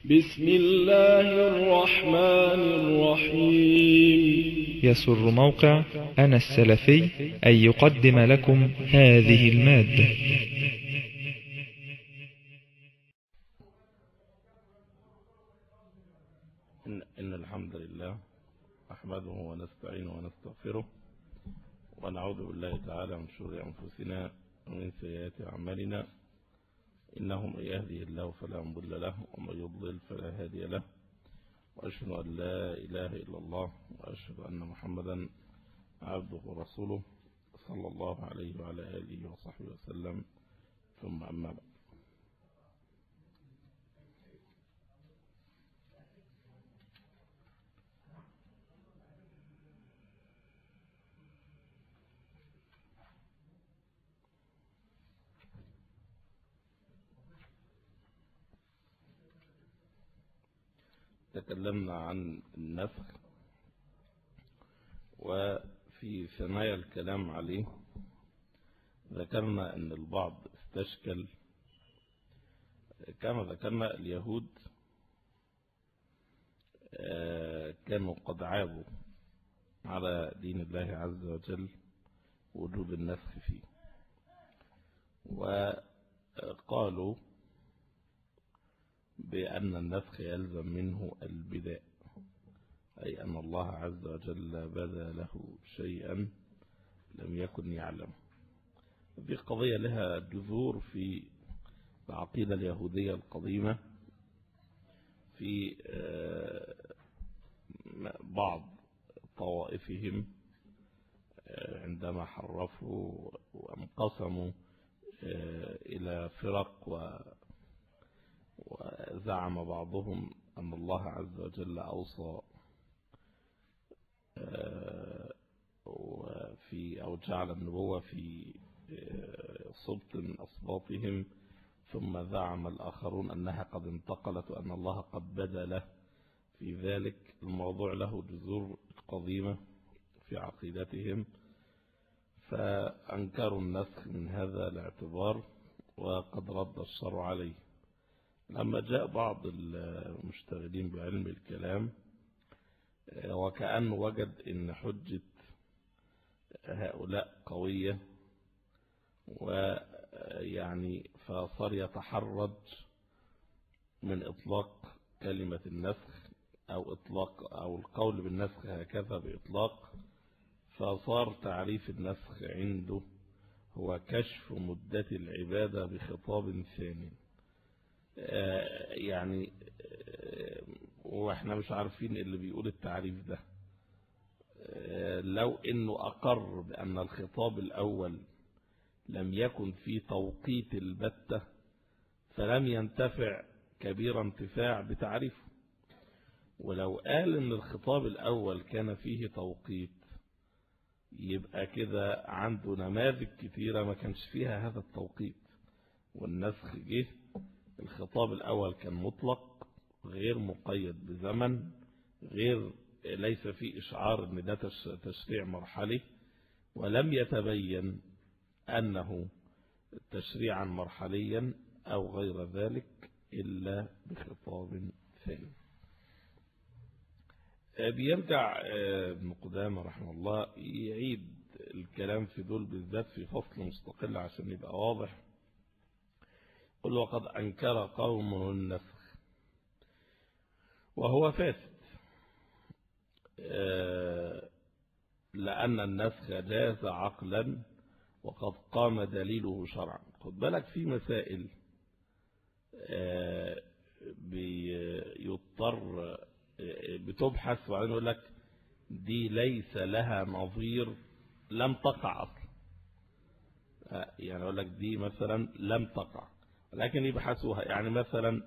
بسم الله الرحمن الرحيم يسر موقع أنا السلفي أن يقدم لكم هذه المادة إن, إن الحمد لله نحمده ونستعينه ونستغفره ونعوذ بالله تعالى من شرور أنفسنا ومن سيئات أعمالنا إنه من يهدي الله فلا مضل له ومن يضلل فلا هادي له وأشهد أن لا إله إلا الله وأشهد أن محمدا عبده ورسوله صلى الله عليه وعلى آله وصحبه وسلم ثم أما بعد تكلمنا عن النسخ وفي ثنايا الكلام عليه ذكرنا أن البعض استشكل كما ذكرنا اليهود كانوا قد عابوا على دين الله عز وجل وجوب النسخ فيه وقالوا بأن النسخ يلزم منه البداء أي أن الله عز وجل بدا له شيئا لم يكن يعلم هذه قضية لها جذور في العقيدة اليهودية القديمة في بعض طوائفهم عندما حرفوا وانقسموا إلى فرق و وزعم بعضهم أن الله عز وجل أوصى في أو جعل النبوة في صبت من أصباطهم ثم زعم الآخرون أنها قد انتقلت وأن الله قد بدا له في ذلك الموضوع له جذور قديمة في عقيدتهم فأنكروا النسخ من هذا الاعتبار وقد رد الشرع عليه لما جاء بعض المشتغلين بعلم الكلام وكأنه وجد ان حجة هؤلاء قوية ويعني فصار يتحرج من إطلاق كلمة النسخ أو إطلاق أو القول بالنسخ هكذا بإطلاق فصار تعريف النسخ عنده هو كشف مدة العبادة بخطاب ثاني يعني واحنا مش عارفين اللي بيقول التعريف ده لو انه اقر بان الخطاب الاول لم يكن في توقيت البتة فلم ينتفع كبير انتفاع بتعريفه ولو قال ان الخطاب الاول كان فيه توقيت يبقى كده عنده نماذج كتيرة ما كانش فيها هذا التوقيت والنسخ جه الخطاب الأول كان مطلق غير مقيد بزمن غير ليس فيه إشعار أن ده تشريع مرحلي ولم يتبين أنه تشريعا مرحليا أو غير ذلك إلا بخطاب ثاني بيرجع ابن قدامة رحمه الله يعيد الكلام في دول بالذات في فصل مستقل عشان يبقى واضح قل وقد أنكر قوم النسخ وهو فاسد لأن النسخ جاز عقلا وقد قام دليله شرعا خد بالك في مسائل بيضطر بتبحث وبعدين يقول لك دي ليس لها نظير لم تقع أصلا يعني يقول لك دي مثلا لم تقع لكن يبحثوها يعني مثلا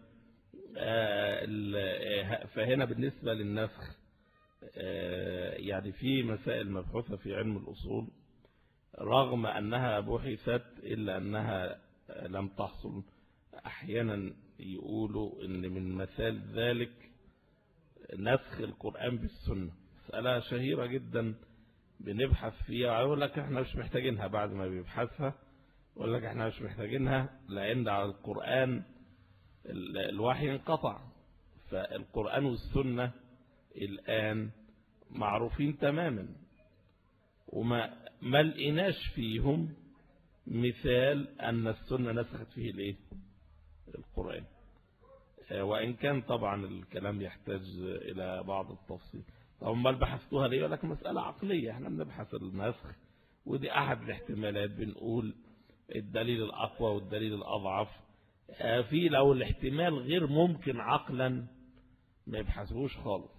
فهنا بالنسبة للنسخ يعني في مسائل مبحوثة في علم الأصول رغم أنها بحثت إلا أنها لم تحصل أحيانا يقولوا أن من مثال ذلك نسخ القرآن بالسنة مسألة شهيرة جدا بنبحث فيها يقول لك احنا مش محتاجينها بعد ما بيبحثها يقول لك احنا مش محتاجينها لأن على القرآن ال- الوحي انقطع فالقرآن والسنة الآن معروفين تماما وما ما لقيناش فيهم مثال أن السنة نسخت فيه الايه القرآن وإن كان طبعا الكلام يحتاج إلى بعض التفصيل طب ما بحثتوها ليه لك مسألة عقلية احنا بنبحث النسخ ودي أحد الاحتمالات بنقول الدليل الأقوى والدليل الأضعف في لو الاحتمال غير ممكن عقلا ما يبحثوش خالص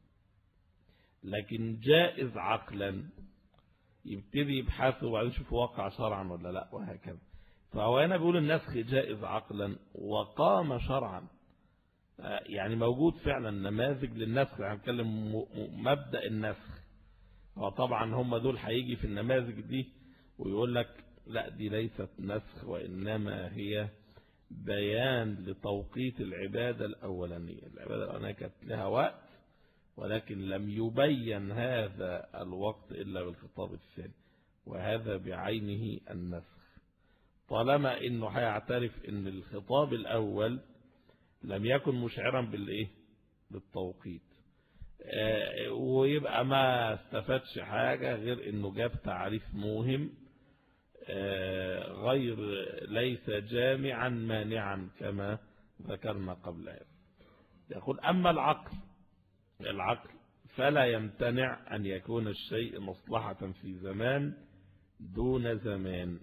لكن جائز عقلا يبتدي يبحثوا وبعدين يشوفوا واقع شرعا ولا لا وهكذا فهو هنا بيقول النسخ جائز عقلا وقام شرعا يعني موجود فعلا نماذج للنسخ يعني نتكلم مبدأ النسخ وطبعا هم دول هيجي في النماذج دي ويقول لك لا دي ليست نسخ وإنما هي بيان لتوقيت العبادة الأولانية العبادة الأولانية كانت لها وقت ولكن لم يبين هذا الوقت إلا بالخطاب الثاني وهذا بعينه النسخ طالما انه هيعترف ان الخطاب الاول لم يكن مشعرا بالايه بالتوقيت آه ويبقى ما استفادش حاجة غير انه جاب تعريف موهم آه غير ليس جامعا مانعا كما ذكرنا قبل هذا يقول اما العقل العقل فلا يمتنع ان يكون الشيء مصلحة في زمان دون زمان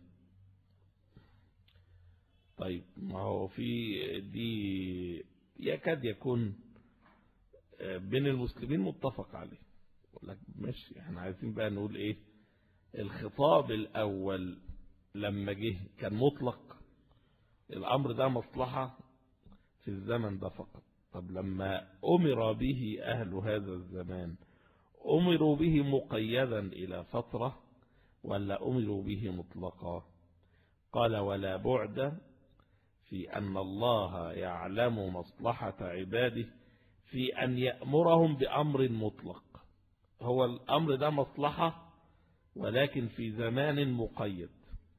طيب ما هو في دي يكاد يكون بين المسلمين متفق عليه يقول لك ماشي احنا عايزين بقى نقول ايه الخطاب الاول لما جه كان مطلق الامر ده مصلحة في الزمن ده فقط طب لما امر به اهل هذا الزمان امروا به مقيدا الى فترة ولا امروا به مطلقا قال ولا بعد في أن الله يعلم مصلحة عباده في أن يأمرهم بأمر مطلق هو الأمر ده مصلحة ولكن في زمان مقيد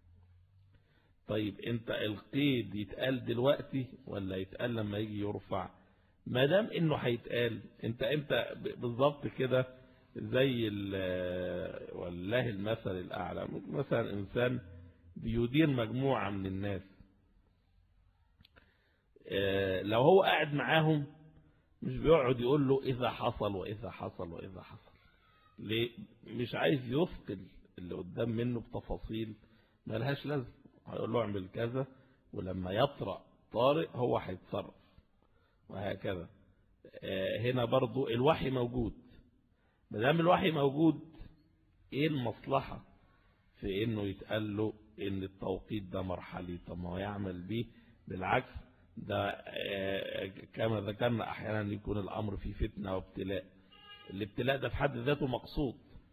طيب انت القيد يتقال دلوقتي ولا يتقال لما يجي يرفع ما دام انه هيتقال انت انت بالظبط كده زي والله المثل الاعلى مثلا انسان بيدير مجموعة من الناس لو هو قاعد معاهم مش بيقعد يقول له إذا حصل وإذا حصل وإذا حصل ليه مش عايز يثقل اللي قدام منه بتفاصيل ملهاش لازم هيقول له اعمل كذا ولما يطرأ طارئ هو هيتصرف وهكذا هنا برضو الوحي موجود ما دام الوحي موجود ايه المصلحة في انه يتقال له ان التوقيت ده مرحلي طب ما هو يعمل بيه بالعكس ده كما ذكرنا احيانا يكون الامر في فتنة وابتلاء الابتلاء ده في حد ذاته مقصود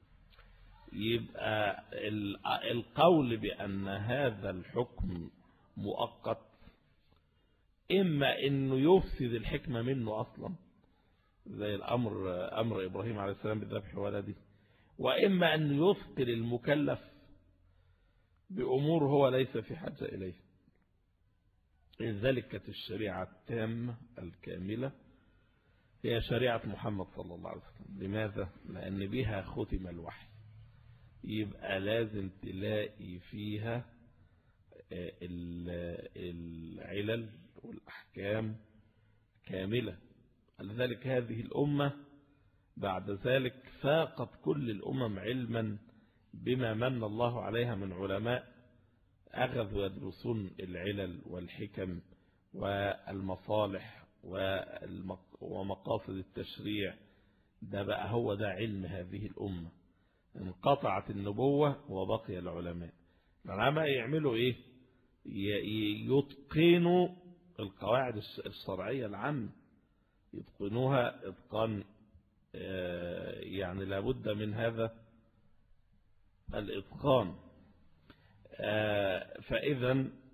يبقى القول بأن هذا الحكم مؤقت إما أنه يفسد الحكمة منه أصلا زي الأمر أمر إبراهيم عليه السلام بذبح ولده وإما أن يثقل المكلف بأمور هو ليس في حاجة إليه لذلك كانت الشريعة التامة الكاملة هي شريعة محمد صلى الله عليه وسلم لماذا؟ لأن بها ختم الوحي يبقى لازم تلاقي فيها العلل والأحكام كاملة لذلك هذه الأمة بعد ذلك فاقت كل الأمم علما بما من الله عليها من علماء أخذوا يدرسون العلل والحكم والمصالح ومقاصد التشريع ده بقى هو ده علم هذه الأمة انقطعت النبوة وبقي العلماء العلماء يعملوا ايه يتقنوا القواعد الشرعية العامة يتقنوها اتقان يعني لابد من هذا الاتقان فاذا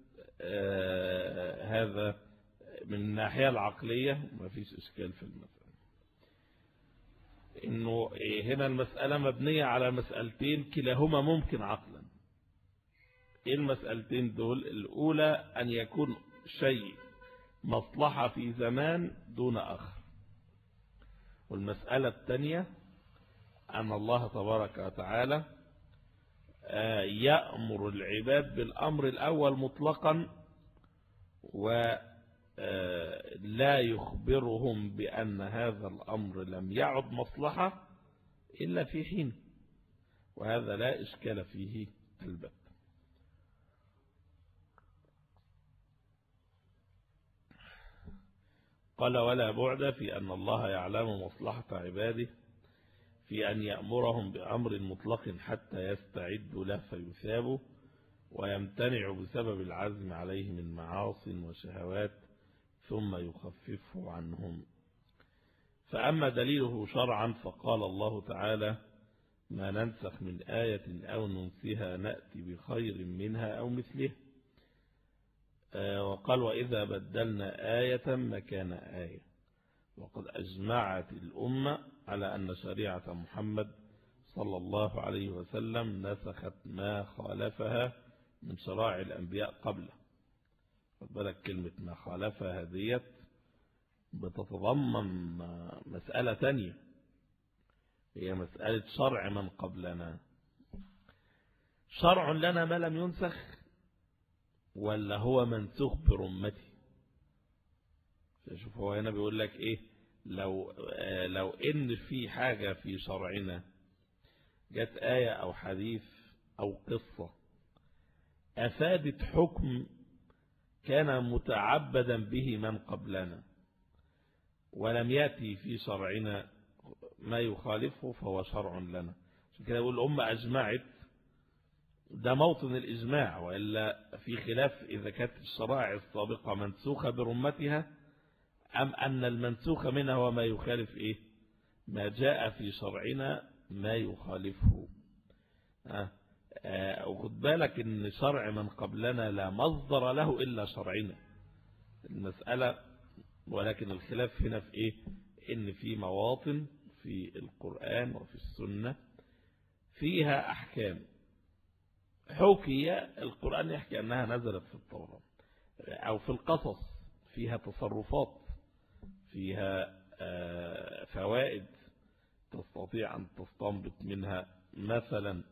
هذا من الناحية العقلية ما فيش اشكال في المسألة انه هنا المسألة مبنية على مسألتين كلاهما ممكن عقلا ايه المسألتين دول الاولى ان يكون شيء مصلحة في زمان دون اخر والمسألة الثانية أن الله تبارك وتعالى يأمر العباد بالأمر الأول مطلقا ولا يخبرهم بأن هذا الأمر لم يعد مصلحة إلا في حين وهذا لا إشكال فيه البت قال ولا بعد في أن الله يعلم مصلحة عباده في أن يأمرهم بأمر مطلق حتى يستعدوا له فيثابوا ويمتنع بسبب العزم عليه من معاص وشهوات ثم يخففه عنهم فأما دليله شرعا فقال الله تعالى ما ننسخ من آية أو ننسها نأتي بخير منها أو مثله وقال وإذا بدلنا آية مكان آية وقد أجمعت الأمة على أن شريعة محمد صلى الله عليه وسلم نسخت ما خالفها من شرائع الأنبياء قبله خد بالك كلمة ما خالفها ديت بتتضمن مسألة تانية هي مسألة شرع من قبلنا شرع لنا ما لم ينسخ ولا هو منسوخ برمته شوف هو هنا بيقول لك ايه لو لو ان في حاجة في شرعنا جت آية او حديث او قصة افادت حكم كان متعبدا به من قبلنا ولم يأتي في شرعنا ما يخالفه فهو شرع لنا عشان كده يقول الأمة أجمعت ده موطن الإجماع وإلا في خلاف إذا كانت الشرائع السابقة منسوخة برمتها أم أن المنسوخ منها وما يخالف إيه ما جاء في شرعنا ما يخالفه وخد بالك ان شرع من قبلنا لا مصدر له إلا شرعنا المسألة ولكن الخلاف هنا في إيه إن في مواطن في القرآن وفي السنة فيها أحكام حكي القرآن يحكي أنها نزلت في التوراة أو في القصص فيها تصرفات فيها فوائد تستطيع أن تستنبط منها مثلا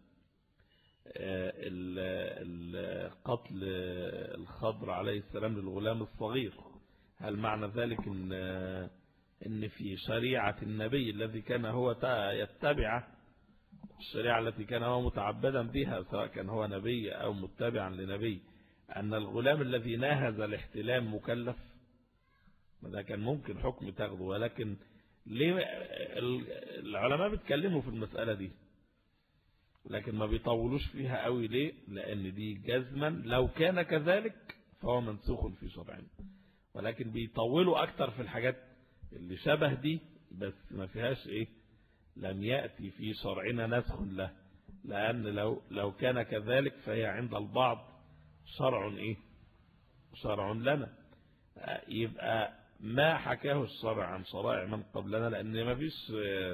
قتل الخضر عليه السلام للغلام الصغير هل معنى ذلك ان ان في شريعة النبي الذي كان هو يتبع الشريعة التي كان هو متعبدا بها سواء كان هو نبي او متبعا لنبي ان الغلام الذي ناهز الاحتلام مكلف ده كان ممكن حكم تاخده ولكن ليه العلماء بيتكلموا في المسألة دي لكن ما بيطولوش فيها قوي ليه لان دي جزما لو كان كذلك فهو منسوخ في شرعنا ولكن بيطولوا اكتر في الحاجات اللي شبه دي بس ما فيهاش ايه لم يأتي في شرعنا نسخ له لان لو لو كان كذلك فهي عند البعض شرع ايه شرع لنا يبقى ما حكاه الشرع عن شرائع من قبلنا لان ما فيش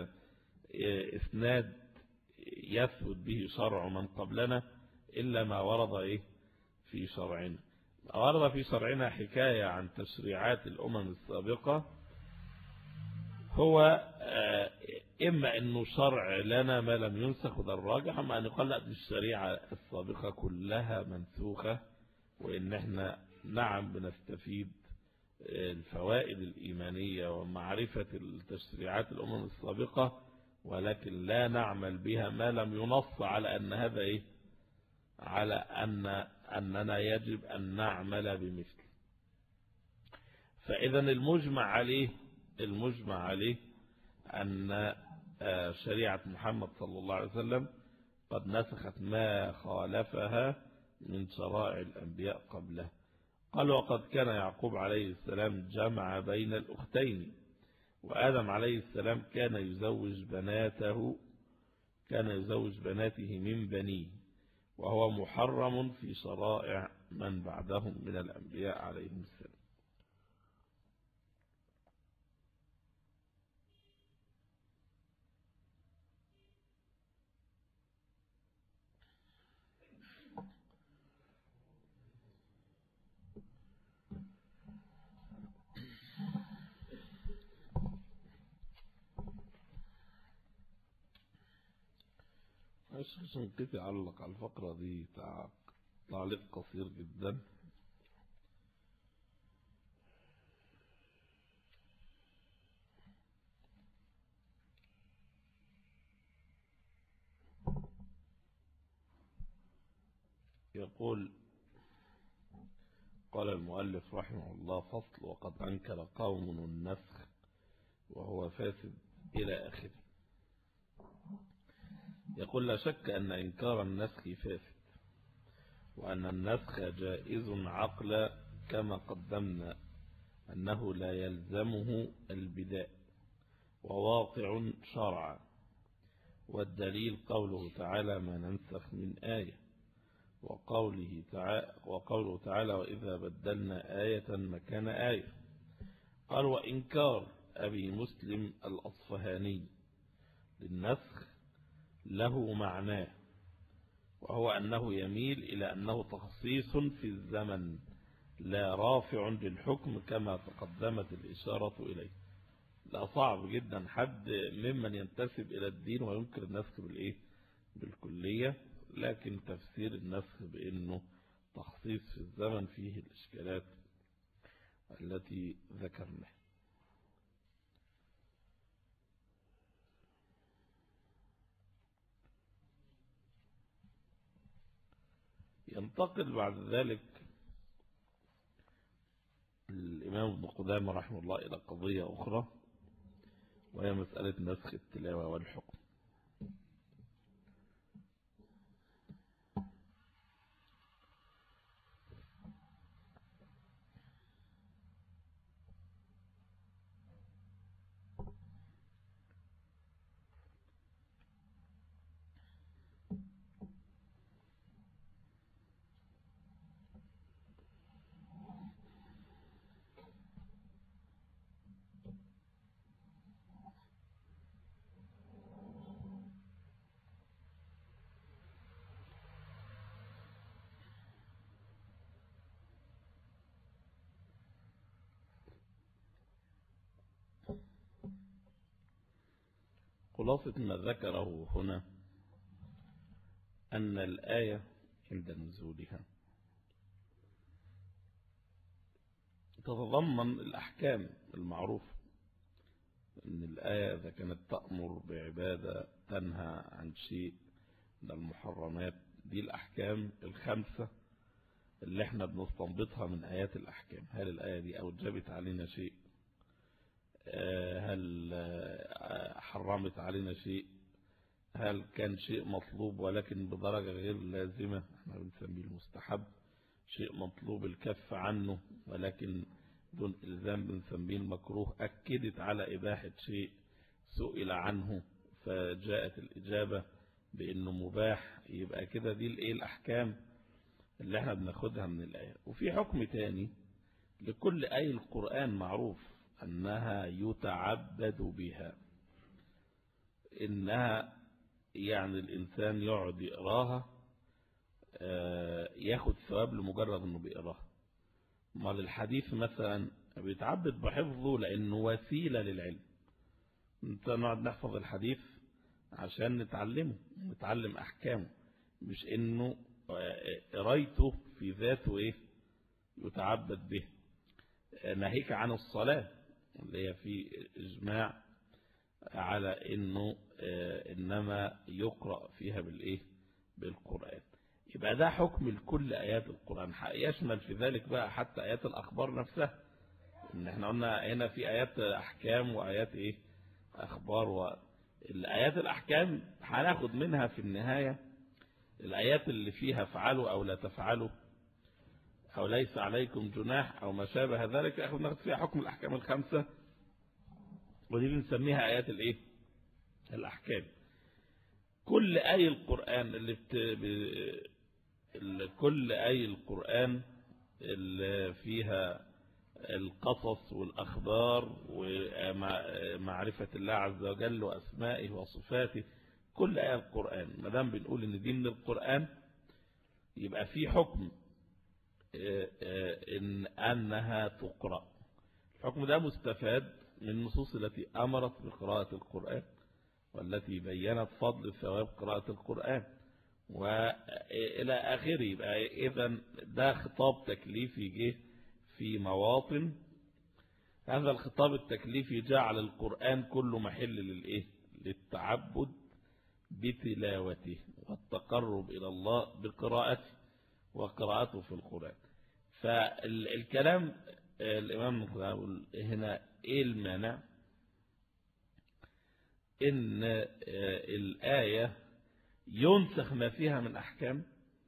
اسناد يثبت به شرع من قبلنا إلا ما ورد إيه في شرعنا ورد في شرعنا حكاية عن تشريعات الأمم السابقة هو إما أنه شرع لنا ما لم ينسخ وده الراجح أما أن يقال لا الشريعة السابقة كلها منسوخة وإن احنا نعم بنستفيد الفوائد الإيمانية ومعرفة التشريعات الأمم السابقة ولكن لا نعمل بها ما لم ينص على أن هذا إيه على أن أننا يجب أن نعمل بمثل فإذا المجمع عليه المجمع عليه أن شريعة محمد صلى الله عليه وسلم قد نسخت ما خالفها من شرائع الأنبياء قبله قال وقد كان يعقوب عليه السلام جمع بين الأختين وآدم عليه السلام كان يزوج بناته كان يزوج بناته من بنيه وهو محرم في شرائع من بعدهم من الأنبياء عليهم السلام الشيخ شنقيطي علق على الفقرة دي تع- تعليق قصير جدا يقول قال المؤلف رحمه الله فصل وقد أنكر قوم النسخ وهو فاسد إلى آخره يقول لا شك أن إنكار النسخ فاسد وأن النسخ جائز عقلا كما قدمنا أنه لا يلزمه البداء وواقع شرعا والدليل قوله تعالى ما ننسخ من آية وقوله تعالى, وقوله تعالى وإذا بدلنا آية مكان آية قال وإنكار أبي مسلم الأصفهاني للنسخ له معناه وهو أنه يميل إلى أنه تخصيص في الزمن لا رافع للحكم كما تقدمت الإشارة إليه لا صعب جدا حد ممن ينتسب إلى الدين وينكر النسخ بالإيه بالكلية لكن تفسير النسخ بأنه تخصيص في الزمن فيه الإشكالات التي ذكرناها ينتقل بعد ذلك الإمام ابن قدامة رحمه الله إلى قضية أخرى وهي مسألة نسخ التلاوة والحكم خلاصة ما ذكره هنا أن الآية عند نزولها تتضمن الأحكام المعروفة أن الآية إذا كانت تأمر بعبادة تنهى عن شيء من المحرمات دي الأحكام الخمسة اللي احنا بنستنبطها من آيات الأحكام هل الآية دي أوجبت علينا شيء هل حرمت علينا شيء هل كان شيء مطلوب ولكن بدرجة غير لازمة احنا بنسميه المستحب شيء مطلوب الكف عنه ولكن دون إلزام بنسميه المكروه أكدت على إباحة شيء سئل عنه فجاءت الإجابة بأنه مباح يبقى كده دي الإيه الأحكام اللي احنا بناخدها من الآية وفي حكم تاني لكل آية القرآن معروف أنها يتعبد بها إنها يعني الإنسان يقعد يقراها ياخد ثواب لمجرد أنه بيقراها مال الحديث مثلا بيتعبد بحفظه لأنه وسيلة للعلم انت نقعد نحفظ الحديث عشان نتعلمه نتعلم أحكامه مش إنه قرايته في ذاته إيه يتعبد به ناهيك عن الصلاة اللي هي في إجماع على إنه إنما يقرأ فيها بالإيه بالقرآن يبقى ده حكم لكل آيات القرآن يشمل في ذلك بقى حتى آيات الأخبار نفسها إن احنا قلنا هنا في آيات أحكام وآيات إيه أخبار والآيات الأحكام هناخد منها في النهاية الآيات اللي فيها فعلوا أو لا تفعلوا أو ليس عليكم جناح أو ما شابه ذلك أخذ ناخد فيها حكم الأحكام الخمسة ودي بنسميها آيات الإيه الأحكام كل آية القرآن اللي بت... ب... كل آية القرآن اللي فيها القصص والأخبار ومعرفة الله عز وجل وأسمائه وصفاته كل آية القرآن ما دام بنقول إن دي من القرآن يبقى في حكم إن أنها تقرأ الحكم ده مستفاد من النصوص التي أمرت بقراءة القرآن والتي بينت فضل ثواب قراءة القرآن وإلى آخره يبقى إذا ده خطاب تكليفي جه في مواطن هذا الخطاب التكليفي جعل القرآن كله محل للإيه للتعبد بتلاوته والتقرب إلى الله بقراءته وقراءته في القرآن فالكلام الإمام يقول هنا إيه المانع إن الآية ينسخ ما فيها من أحكام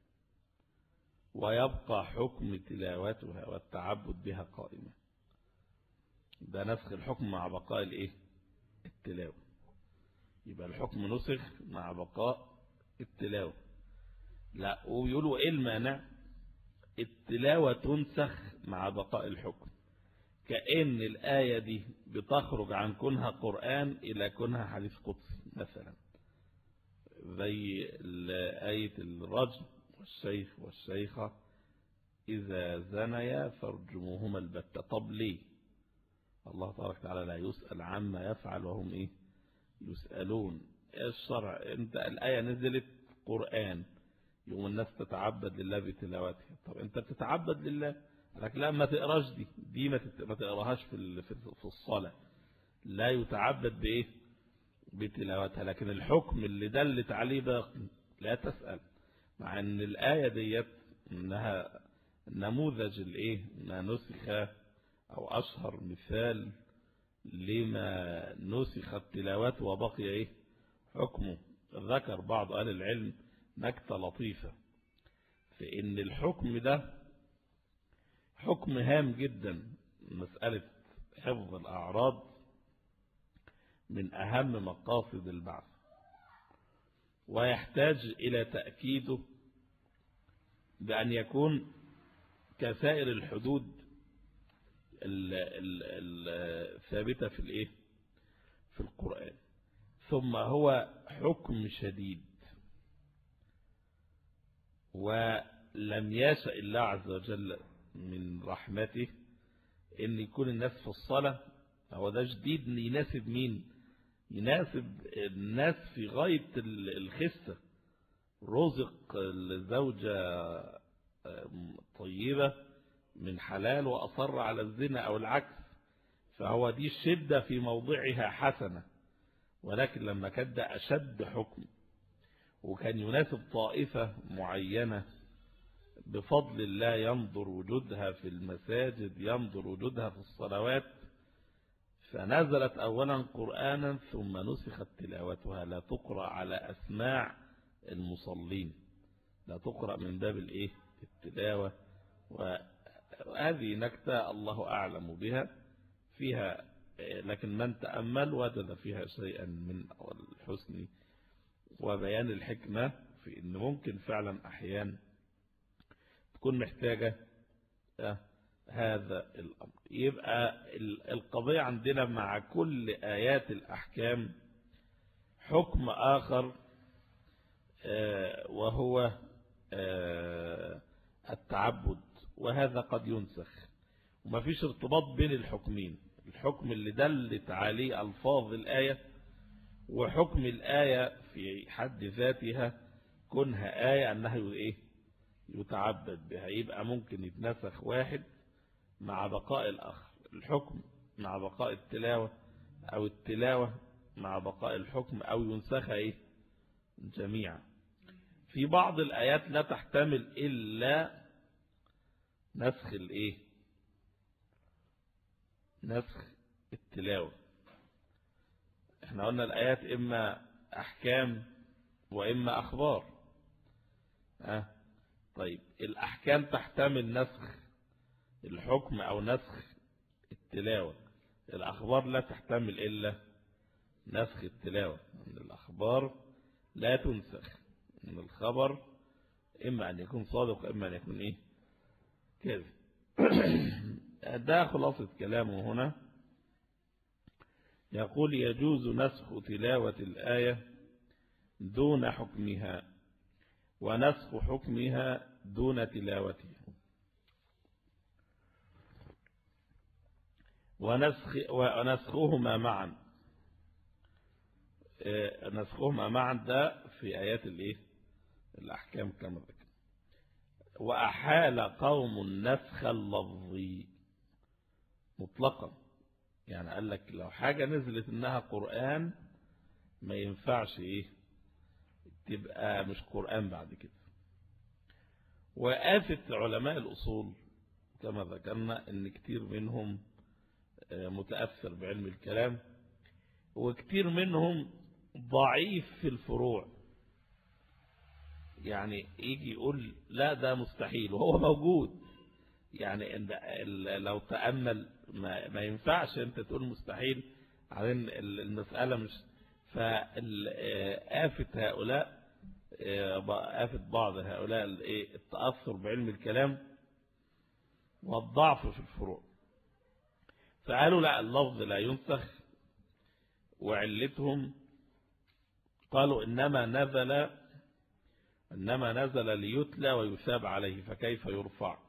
ويبقى حكم تلاوتها والتعبد بها قائمة ده نسخ الحكم مع بقاء الايه التلاوة يبقى الحكم نسخ مع بقاء التلاوة لا ويقولوا ايه المانع التلاوة تنسخ مع بقاء الحكم كأن الآية دي بتخرج عن كونها قرآن إلى كونها حديث قدسي مثلا زي آية الرجم والشيخ والشيخة إذا زنيا فارجموهما البتة طب ليه الله تبارك وتعالى لا يسأل عما يفعل وهم إيه يسألون الشرع انت الآية نزلت قرآن يوم الناس تتعبد لله بتلاوتها طب انت بتتعبد لله لك لا ما تقراش دي دي ما تقراهاش في في الصلاة لا يتعبد بإيه بتلاوتها لكن الحكم اللي دلت عليه باقي لا تسأل مع ان الآية ديت انها نموذج الايه ما نسخ او اشهر مثال لما نسخت تلاوته وبقي ايه حكمه ذكر بعض اهل العلم نكتة لطيفة في ان الحكم ده حكم هام جدا مسألة حفظ الأعراض من أهم مقاصد البعث ويحتاج إلى تأكيده بأن يكون كسائر الحدود الثابتة في الإيه في القرآن ثم هو حكم شديد ولم يشاء الله عز وجل من رحمته ان يكون الناس في الصلاة هو ده جديد يناسب مين يناسب الناس في غاية الخسة رزق الزوجة طيبة من حلال وأصر على الزنا أو العكس فهو دي الشدة في موضعها حسنة ولكن لما كان ده أشد حكم وكان يناسب طائفة معينة بفضل الله ينظر وجودها في المساجد ينظر وجودها في الصلوات فنزلت أولا قرآنا ثم نسخت تلاوتها لا تقرأ على أسماع المصلين لا تقرأ من باب الإيه التلاوة وهذه نكتة الله أعلم بها فيها لكن من تأمل وجد فيها شيئا من الحسن وبيان الحكمة في أن ممكن فعلا أحيانا تكون محتاجة هذا الأمر يبقى القضية عندنا مع كل آيات الأحكام حكم آخر وهو التعبد وهذا قد ينسخ وما فيش ارتباط بين الحكمين الحكم اللي دلت عليه ألفاظ الآية وحكم الآية في حد ذاتها كونها آية أنها إيه يتعبد بها يبقى ممكن يتنسخ واحد مع بقاء الآخر الحكم مع بقاء التلاوة أو التلاوة مع بقاء الحكم أو ينسخ إيه جميعا في بعض الآيات لا تحتمل إلا نسخ الإيه نسخ التلاوة احنا قلنا الآيات إما أحكام وإما أخبار أه؟ طيب الأحكام تحتمل نسخ الحكم أو نسخ التلاوة الأخبار لا تحتمل إلا نسخ التلاوة من الأخبار لا تنسخ من الخبر إما أن يكون صادق إما أن يكون إيه كذب ده خلاصة كلامه هنا يقول يجوز نسخ تلاوة الآية دون حكمها ونسخ حكمها دون تلاوتها ونسخ ونسخهما معا نسخهما معا ده في آيات الايه الأحكام كما ذكر وأحال قوم النسخ اللفظي مطلقا يعني قال لك لو حاجة نزلت إنها قرآن ما ينفعش إيه تبقى مش قرآن بعد كده وآفة علماء الأصول كما ذكرنا إن كتير منهم متأثر بعلم الكلام وكتير منهم ضعيف في الفروع يعني يجي يقول لا ده مستحيل وهو موجود يعني لو تأمل ما, ما ينفعش انت تقول مستحيل عن المسألة مش فآفة هؤلاء آفة بعض هؤلاء التأثر بعلم الكلام والضعف في الفروع فقالوا لا اللفظ لا ينسخ وعلتهم قالوا إنما نزل إنما نزل ليتلى ويثاب عليه فكيف يرفع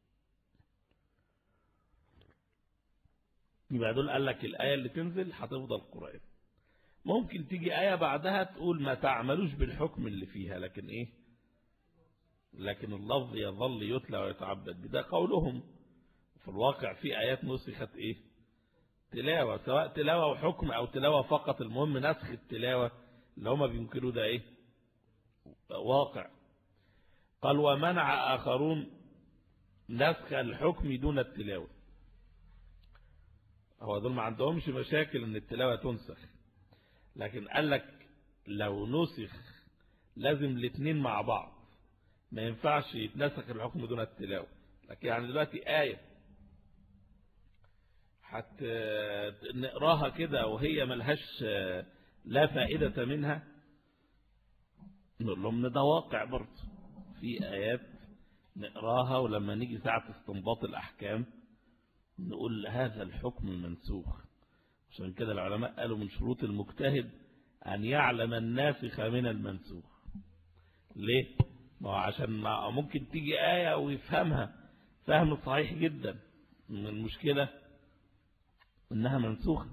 يبقى دول قال لك الآية اللي تنزل هتفضل قرآن ممكن تيجي آية بعدها تقول ما تعملوش بالحكم اللي فيها لكن إيه لكن اللفظ يظل يتلى ويتعبد بده قولهم في الواقع في آيات نسخت إيه تلاوة سواء تلاوة وحكم أو تلاوة فقط المهم نسخ التلاوة اللي هما بينكروا ده إيه واقع قال ومنع آخرون نسخ الحكم دون التلاوة هو دول ما عندهمش مشاكل ان التلاوة تنسخ لكن قال لك لو نسخ لازم الاثنين مع بعض ما ينفعش يتنسخ الحكم دون التلاوة لكن يعني دلوقتي آية حتى نقراها كده وهي ملهاش لا فائدة منها نقول لهم ده واقع برضه في آيات نقراها ولما نيجي ساعة استنباط الأحكام نقول هذا الحكم منسوخ عشان كده العلماء قالوا من شروط المجتهد أن يعلم الناسخ من المنسوخ ليه؟ ما هو عشان ما ممكن تيجي آية ويفهمها فهم صحيح جدا من المشكلة إنها منسوخة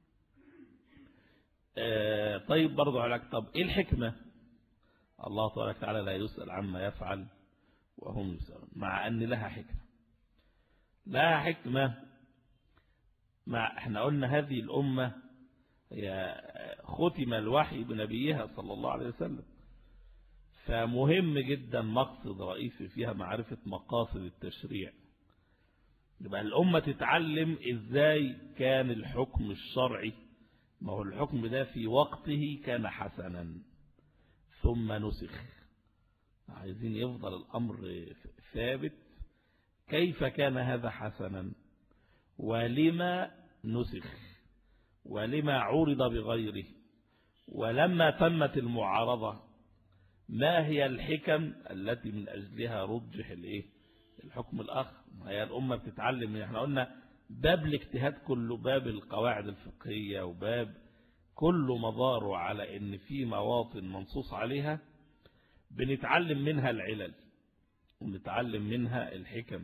آه طيب برضو عليك طب إيه الحكمة الله تبارك وتعالى لا يسأل عما يفعل وهم يسألون مع أن لها حكمة لها حكمة مع احنا قلنا هذه الأمة هي ختم الوحي بنبيها صلى الله عليه وسلم فمهم جدا مقصد رئيسي فيها معرفة مقاصد التشريع يبقى الأمة تتعلم إزاي كان الحكم الشرعي ما هو الحكم ده في وقته كان حسنا ثم نسخ عايزين يفضل الأمر ثابت كيف كان هذا حسنا ولما نسخ ولما عرض بغيره ولما تمت المعارضة ما هي الحكم التي من أجلها رجح الايه الحكم الآخر هي الأمة بتتعلم احنا قلنا باب الاجتهاد كله باب القواعد الفقهية وباب كل مضاره على ان في مواطن منصوص عليها بنتعلم منها العلل ونتعلم منها الحكم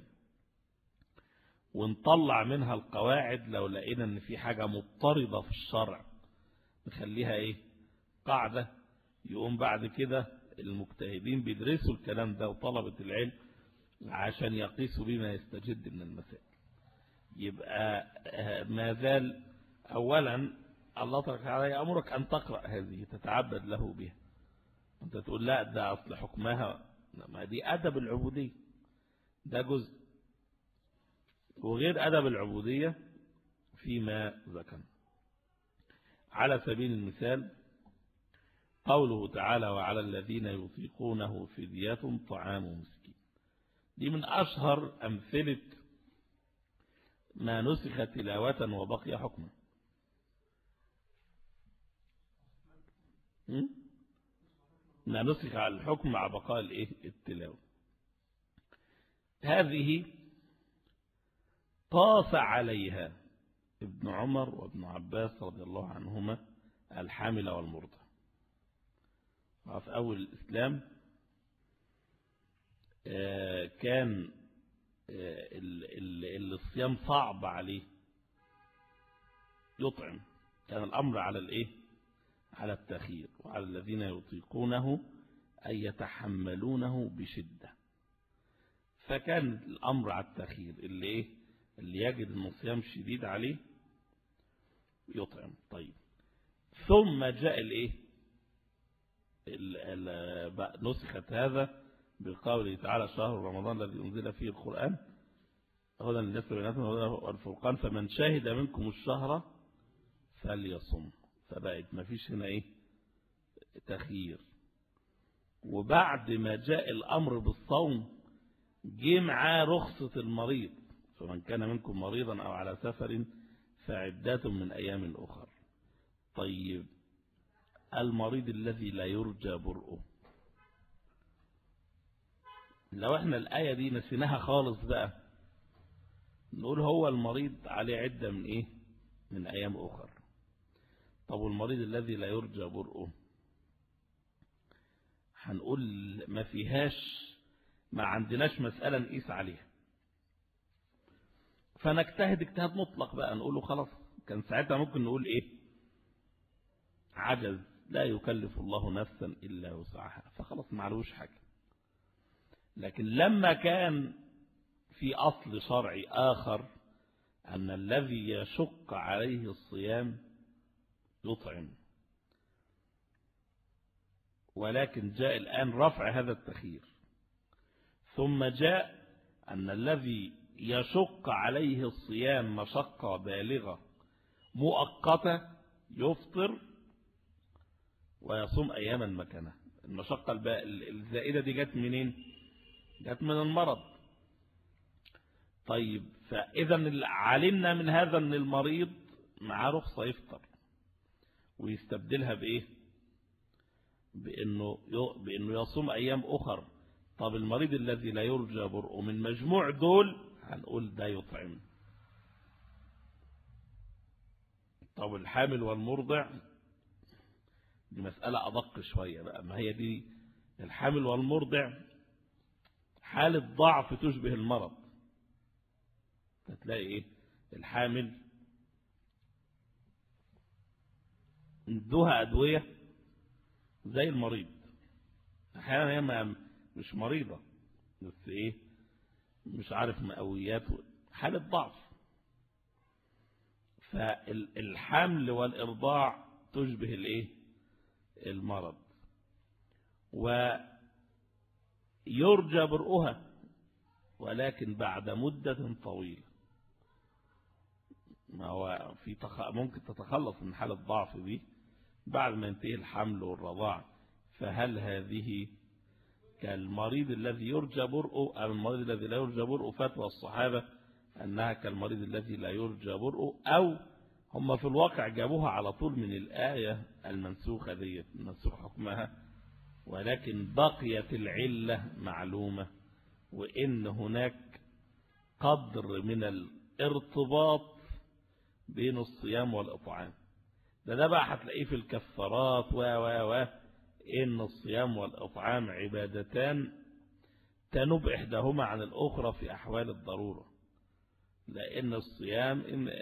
ونطلع منها القواعد لو لقينا ان في حاجة مضطردة في الشرع نخليها ايه قاعدة يقوم بعد كده المجتهدين بيدرسوا الكلام ده وطلبة العلم عشان يقيسوا بما يستجد من المسائل يبقى ما زال اولا الله تبارك وتعالى يأمرك أن تقرأ هذه تتعبد له بها أنت تقول لا ده أصل حكمها ما دي أدب العبودية ده جزء وغير أدب العبودية فيما ذكر على سبيل المثال قوله تعالى وعلى الذين يطيقونه فدية طعام مسكين دي من أشهر أمثلة ما نسخ تلاوة وبقي حكما ما نسخ على الحكم مع بقاء الايه التلاوة هذه طاس عليها ابن عمر وابن عباس رضي الله عنهما الحامل والمرضى في أول الإسلام كان الصيام صعب عليه يطعم كان الأمر على الإيه على التخيير وعلى الذين يطيقونه أي يتحملونه بشدة فكان الأمر على التخير اللي إيه اللي يجد أن الصيام شديد عليه يطعم طيب ثم جاء الإيه نسخت هذا بقوله تعالى شهر رمضان الذي أنزل فيه القرآن هدى للناس بينات والفرقان فمن شهد منكم الشهر فليصم فبقت ما فيش هنا ايه تخيير وبعد ما جاء الأمر بالصوم جه معاه رخصة المريض فمن كان منكم مريضا أو على سفر فعدات من أيام أخر طيب المريض الذي لا يرجى برؤه لو احنا الآية دي نسيناها خالص بقى نقول هو المريض عليه عدة من ايه من أيام أخر طب والمريض الذي لا يرجى برؤه هنقول ما فيهاش ما عندناش مسألة نقيس عليها فنجتهد اجتهاد مطلق بقى نقوله خلاص كان ساعتها ممكن نقول ايه عجز لا يكلف الله نفسا إلا وسعها فخلاص معلوش حاجة لكن لما كان في أصل شرعي آخر أن الذي يشق عليه الصيام يطعم ولكن جاء الآن رفع هذا التخيير ثم جاء أن الذي يشق عليه الصيام مشقة بالغة مؤقتة يفطر ويصوم أياما مكانه المشقة الزائدة دي جت منين جت من المرض طيب فإذا علمنا من هذا أن المريض معاه رخصة يفطر ويستبدلها بإيه بأنه, بأنه يصوم أيام أخر طب المريض الذي لا يرجى برؤه من مجموع دول هنقول ده يطعم طب الحامل والمرضع دي مسألة أدق شوية بقى ما هي دي الحامل والمرضع حالة ضعف تشبه المرض هتلاقي ايه الحامل ادوها أدوية زي المريض أحيانا هي مش مريضة بس ايه مش عارف مقويات حالة ضعف فالحمل والإرضاع تشبه الايه المرض ويرجى برؤها ولكن بعد مدة طويلة ما هو في تخ... ممكن تتخلص من حالة ضعف دي بعد ما ينتهي الحمل والرضاع فهل هذه كالمريض الذي يرجى برؤه أو المريض الذي لا يرجى برؤه فتوى الصحابة أنها كالمريض الذي لا يرجى برؤه أو هم في الواقع جابوها على طول من الآية المنسوخة ديت منسوخ حكمها ولكن بقيت العلة معلومة وإن هناك قدر من الارتباط بين الصيام والإطعام ده ده بقى هتلاقيه في الكفارات و و و إن الصيام والإطعام عبادتان تنب إحداهما عن الأخرى في أحوال الضرورة لأن الصيام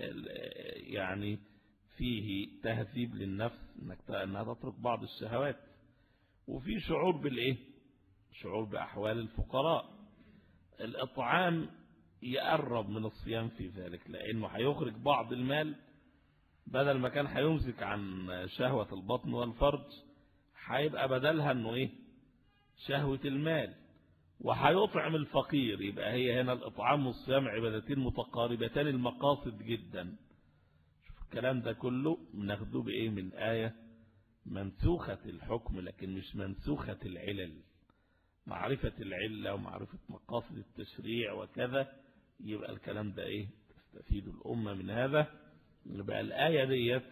يعني فيه تهذيب للنفس انك انها تترك بعض الشهوات وفي شعور بالايه شعور بأحوال الفقراء الإطعام يقرب من الصيام في ذلك لأنه هيخرج بعض المال بدل ما كان هيمسك عن شهوة البطن والفرج هيبقى بدلها انه ايه شهوة المال وهيطعم الفقير يبقى هي هنا الإطعام والصيام عبادتين متقاربتان المقاصد جدا شوف الكلام ده كله بناخده بإيه من آية منسوخة الحكم لكن مش منسوخة العلل معرفة العلة ومعرفة مقاصد التشريع وكذا يبقى الكلام ده إيه تستفيد الأمة من هذا يبقى الآية ديت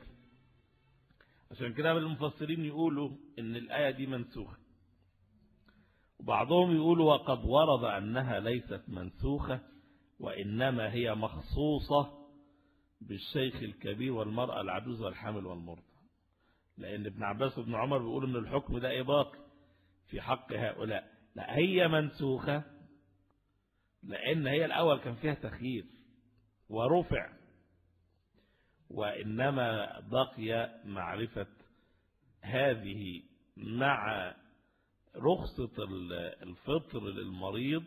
عشان كده المفسرين يقولوا إن الآية دي منسوخة وبعضهم يقول وقد ورد أنها ليست منسوخة وإنما هي مخصوصة بالشيخ الكبير والمرأة العجوز والحامل والمرضى لأن ابن عباس وابن عمر بيقولوا أن الحكم ده إباقي في حق هؤلاء لا هي منسوخة لأن هي الأول كان فيها تخيير ورفع وإنما بقي معرفة هذه مع رخصة الفطر للمريض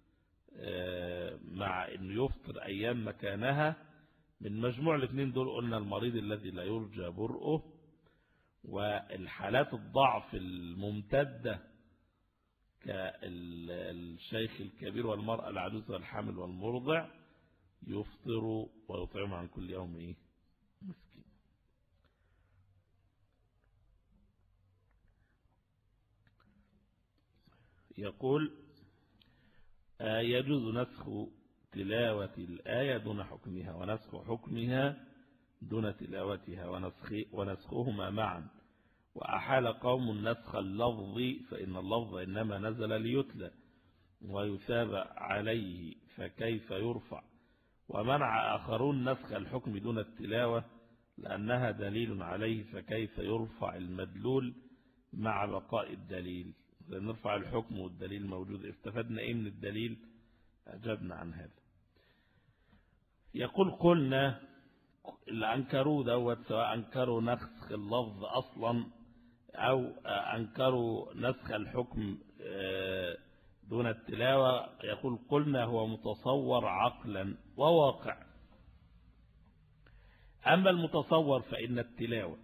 مع انه يفطر ايام مكانها من مجموع الاثنين دول قلنا المريض الذي لا يرجى برؤه والحالات الضعف الممتدة كالشيخ الكبير والمرأة العجوز والحامل والمرضع يفطر ويطعم عن كل يوم ايه مسكين يقول يجوز نسخ تلاوة الآية دون حكمها ونسخ حكمها دون تلاوتها ونسخ ونسخهما معا وأحال قوم نسخ اللفظ فإن اللفظ إنما نزل ليتلى ويثاب عليه فكيف يرفع ومنع آخرون نسخ الحكم دون التلاوة لأنها دليل عليه فكيف يرفع المدلول مع بقاء الدليل نرفع الحكم والدليل موجود استفدنا ايه من الدليل أجبنا عن هذا يقول قلنا اللي أنكروا دوت سواء أنكروا نسخ اللفظ أصلا أو أنكروا نسخ الحكم دون التلاوة يقول قلنا هو متصور عقلا وواقع أما المتصور فإن التلاوة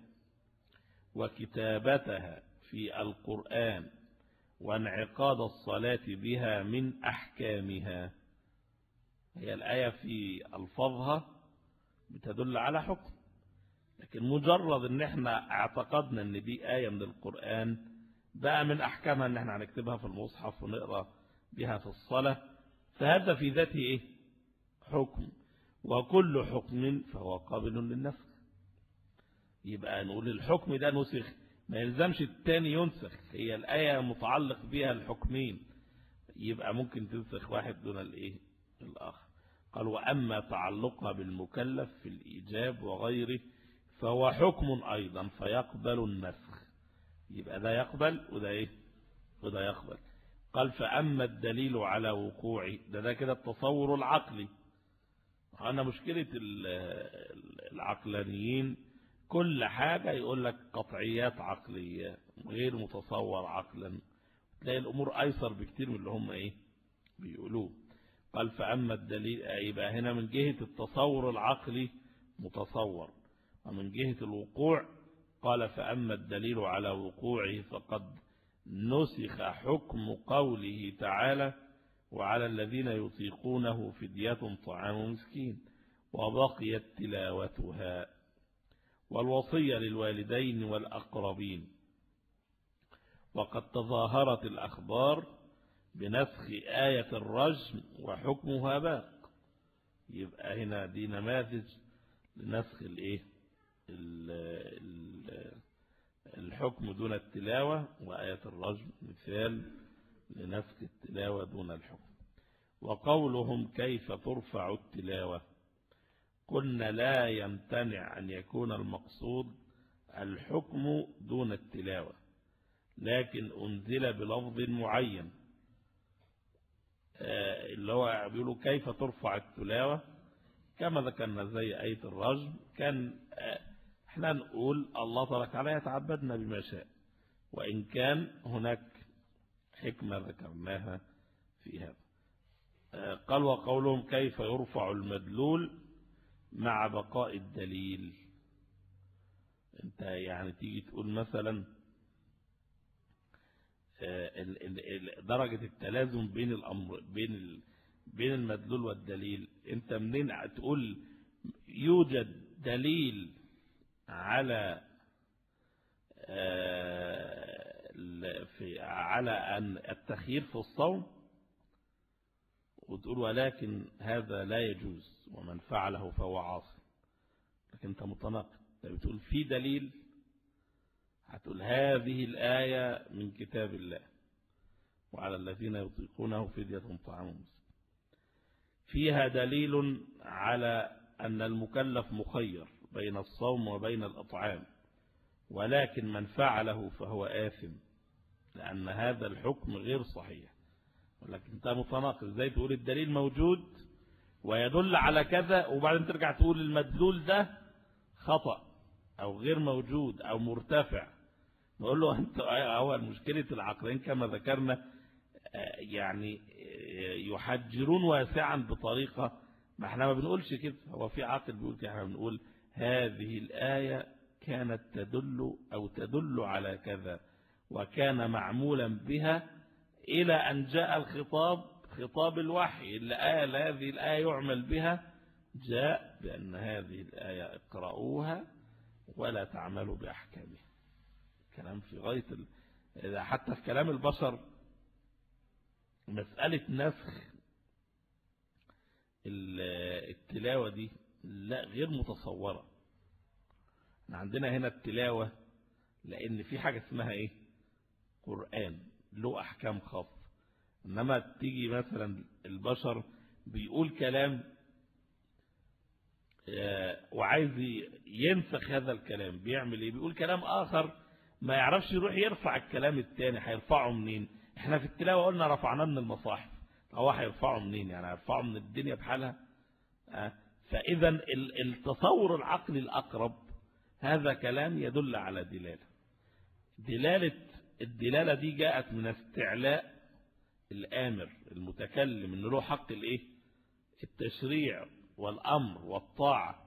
وكتابتها في القرآن وانعقاد الصلاة بها من أحكامها هي الآية في ألفاظها بتدل على حكم لكن مجرد ان احنا اعتقدنا ان دي آية من القرآن بقى من أحكامها ان احنا هنكتبها في المصحف ونقرأ بها في الصلاة فهذا في ذاته ايه حكم وكل حكم فهو قابل للنسخ يبقى نقول الحكم ده نسخ ما يلزمش التاني ينسخ هي الآية متعلق بها الحكمين يبقى ممكن تنسخ واحد دون الايه الآخر قال وأما تعلقها بالمكلف في الإيجاب وغيره فهو حكم أيضا فيقبل النسخ يبقى ده يقبل وده إيه وده يقبل قال فأما الدليل على وقوعه ده ده كده التصور العقلي أنا مشكلة العقلانيين كل حاجة يقول لك قطعيات عقلية غير متصور عقلا تلاقي الأمور أيسر بكتير من اللي هم إيه بيقولوه قال فأما الدليل يبقى هنا من جهة التصور العقلي متصور ومن جهة الوقوع قال فأما الدليل على وقوعه فقد نسخ حكم قوله تعالى وعلى الذين يطيقونه فدية طعام مسكين وبقيت تلاوتها والوصية للوالدين والأقربين وقد تظاهرت الأخبار بنسخ آية الرجم وحكمها باق يبقى هنا دي نماذج لنسخ الايه الحكم دون التلاوة وآية الرجم مثال لنسخ التلاوة دون الحكم وقولهم كيف ترفع التلاوة قلنا لا يمتنع أن يكون المقصود الحكم دون التلاوة لكن أنزل بلفظ معين اللي هو بيقولوا كيف ترفع التلاوة كما ذكرنا زي آية الرجم كان احنا نقول الله تبارك عليه يتعبدنا بما شاء وإن كان هناك حكمة ذكرناها في هذا قال وقولهم كيف يرفع المدلول مع بقاء الدليل انت يعني تيجي تقول مثلا درجة التلازم بين الأمر بين بين المدلول والدليل انت منين تقول يوجد دليل على في على أن التخيير في الصوم وتقول ولكن هذا لا يجوز ومن فعله فهو عاصي لكن انت متناقض انت بتقول في دليل هتقول هذه الآية من كتاب الله وعلى الذين يطيقونه فدية طعام مسلم فيها دليل على أن المكلف مخير بين الصوم وبين الأطعام ولكن من فعله فهو آثم لأن هذا الحكم غير صحيح ولكن انت متناقض ازاي تقول الدليل موجود ويدل على كذا وبعدين ترجع تقول المدلول ده خطأ أو غير موجود أو مرتفع نقول له أنت هو مشكلة العقلين كما ذكرنا يعني يحجرون واسعا بطريقة ما احنا ما بنقولش كده هو في عاقل بيقول كده احنا بنقول هذه الآية كانت تدل أو تدل على كذا وكان معمولا بها إلى أن جاء الخطاب خطاب الوحي اللي قال هذه الآية يعمل بها جاء بأن هذه الآية اقرأوها ولا تعملوا بأحكامها كلام في غاية ال... حتى في كلام البشر مسألة نسخ التلاوة دي لا غير متصورة عندنا هنا التلاوة لأن في حاجة اسمها إيه قرآن له أحكام خاصة إنما تيجي مثلا البشر بيقول كلام وعايز ينسخ هذا الكلام بيعمل ايه بيقول كلام آخر ما يعرفش يروح يرفع الكلام التاني هيرفعه منين احنا في التلاوة قلنا رفعناه من المصاحف هو هيرفعه منين يعني هيرفعه من الدنيا بحالها فإذا التصور العقلي الأقرب هذا كلام يدل على دلالة دلالة الدلالة دي جاءت من استعلاء الآمر المتكلم انه له حق الايه التشريع والأمر والطاعة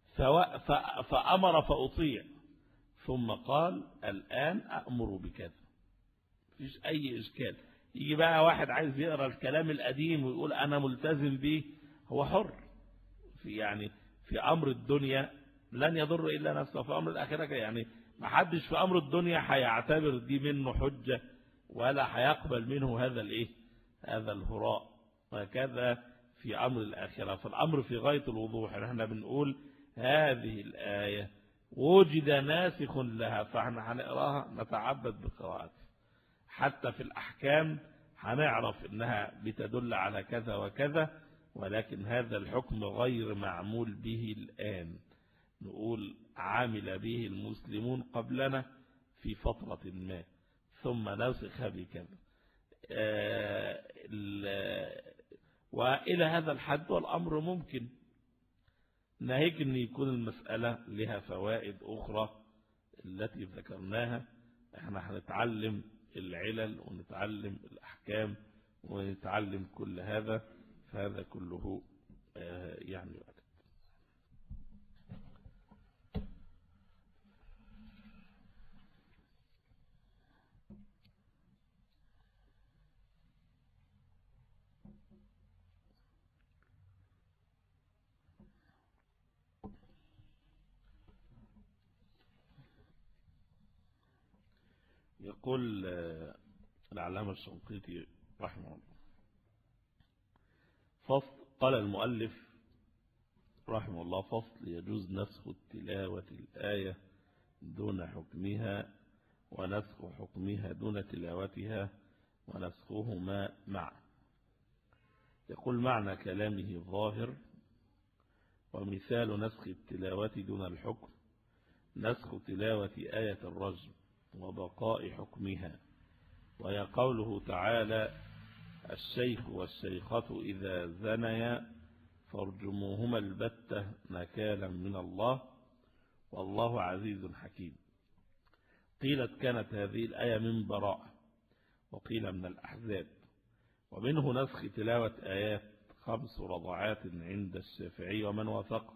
فأمر فأطيع ثم قال الآن أأمر بكذا فيش أي إشكال يجي بقى واحد عايز يقرأ الكلام القديم ويقول أنا ملتزم به هو حر في يعني في أمر الدنيا لن يضر إلا نفسه في أمر الآخرة يعني ما حدش في أمر الدنيا هيعتبر دي منه حجة ولا هيقبل منه هذا الإيه هذا الهراء وكذا في أمر الآخرة فالأمر في غاية الوضوح احنا بنقول هذه الآية وجد ناسخ لها فاحنا هنقراها نتعبد بقراءتها حتى في الأحكام هنعرف إنها بتدل على كذا وكذا ولكن هذا الحكم غير معمول به الآن نقول عامل به المسلمون قبلنا في فترة ما ثم نسخ بكذا وإلى هذا الحد والأمر ممكن ناهيك أن يكون المسألة لها فوائد أخرى التي ذكرناها احنا هنتعلم العلل ونتعلم الأحكام ونتعلم كل هذا فهذا كله يعني وقت يقول العلامة الشنقيطي رحمه الله فصل قال المؤلف رحمه الله فصل يجوز نسخ التلاوة الآية دون حكمها ونسخ حكمها دون تلاوتها ونسخهما معا يقول معنى كلامه ظاهر ومثال نسخ التلاوة دون الحكم نسخ تلاوة آية الرجم وبقاء حكمها وهي قوله تعالى الشيخ والشيخة إذا زنيا فارجموهما البتة نكالا من الله والله عزيز حكيم قيلت كانت هذه الآية من براء وقيل من الأحزاب ومنه نسخ تلاوة آيات خمس رضعات عند الشافعي ومن وثق